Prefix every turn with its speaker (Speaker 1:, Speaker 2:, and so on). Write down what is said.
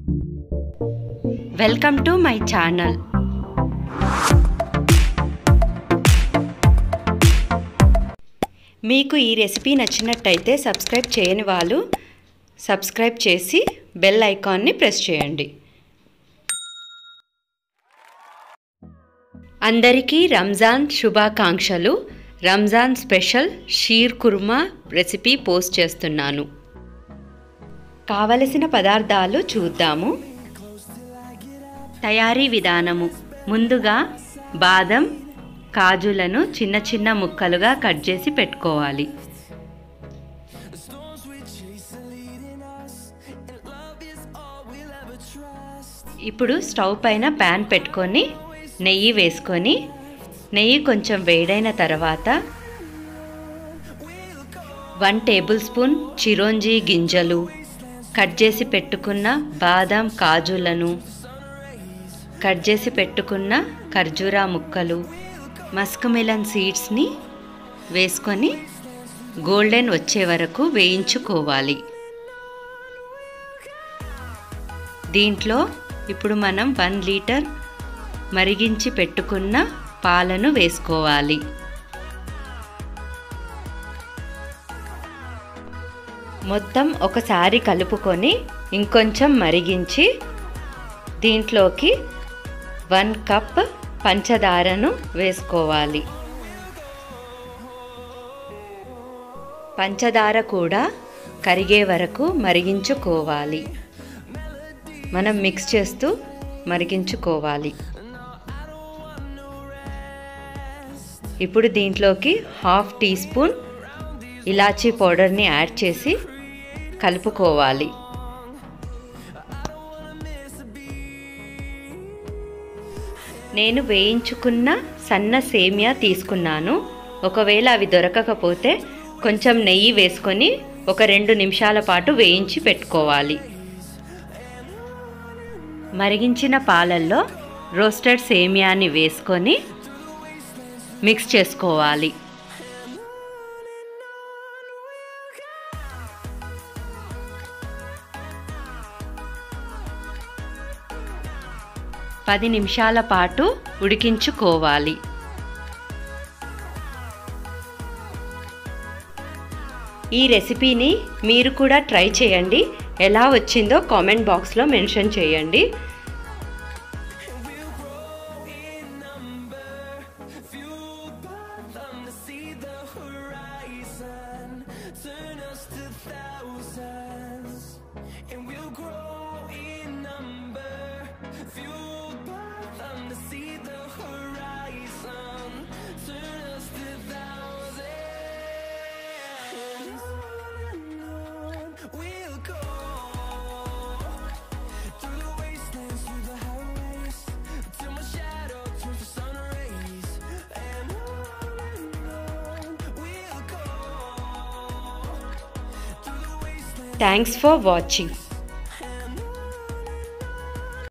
Speaker 1: welcome to my channel మీకు ఈ recipe నచ్చినట్టయితే సబ్స్క్రైబ్ చేయని వాళ్ళు సబ్స్క్రైబ్ చేసి బెల్ ఐకాన్ని ప్రెస్ చేయండి అందరికీ రంజాన్ శుభాకాంక్షలు Ramzan special sheer khurma recipe post చేస్తున్నాను కావలసిన పదార్థాలు చూద్దాము తయారీ విధానము ముందుగా బాదం కాజులను చిన్న చిన్న ముక్కలుగా కట్ చేసి పెట్టుకోవాలి ఇప్పుడు స్టవ్ పైన ప్యాన్ పెట్టుకొని నెయ్యి వేసుకొని నెయ్యి కొంచెం వేడైన తర్వాత వన్ టేబుల్ స్పూన్ చిరోంజి గింజలు కట్ చేసి పెట్టుకున్న బాదం కాజులను కట్ చేసి పెట్టుకున్న ఖర్జూరా ముక్కలు మస్క్ మిలన్ సీడ్స్ని వేసుకొని గోల్డెన్ వచ్చే వరకు వేయించుకోవాలి దీంట్లో ఇప్పుడు మనం వన్ లీటర్ మరిగించి పెట్టుకున్న పాలను వేసుకోవాలి మొత్తం ఒకసారి కలుపుకొని ఇంకొంచెం మరిగించి దీంట్లోకి వన్ కప్ పంచదారను వేసుకోవాలి పంచదార కూడా కరిగే వరకు మరిగించుకోవాలి మనం మిక్స్ చేస్తూ మరిగించుకోవాలి ఇప్పుడు దీంట్లోకి హాఫ్ టీ స్పూన్ ఇలాచీ పౌడర్ని యాడ్ చేసి కలుపుకోవాలి నేను వేయించుకున్న సన్న సేమియా తీసుకున్నాను ఒకవేళ అవి దొరకకపోతే కొంచెం నెయ్యి వేసుకొని ఒక రెండు నిమిషాల పాటు వేయించి పెట్టుకోవాలి మరిగించిన పాలల్లో రోస్టెడ్ సేమియాని వేసుకొని మిక్స్ చేసుకోవాలి పది నిమిషాల పాటు ఉడికించుకోవాలి ఈ రెసిపీని మీరు కూడా ట్రై చేయండి ఎలా వచ్చిందో కామెంట్ బాక్స్లో మెన్షన్ చేయండి థ్యాంక్స్ ఫర్ వాచింగ్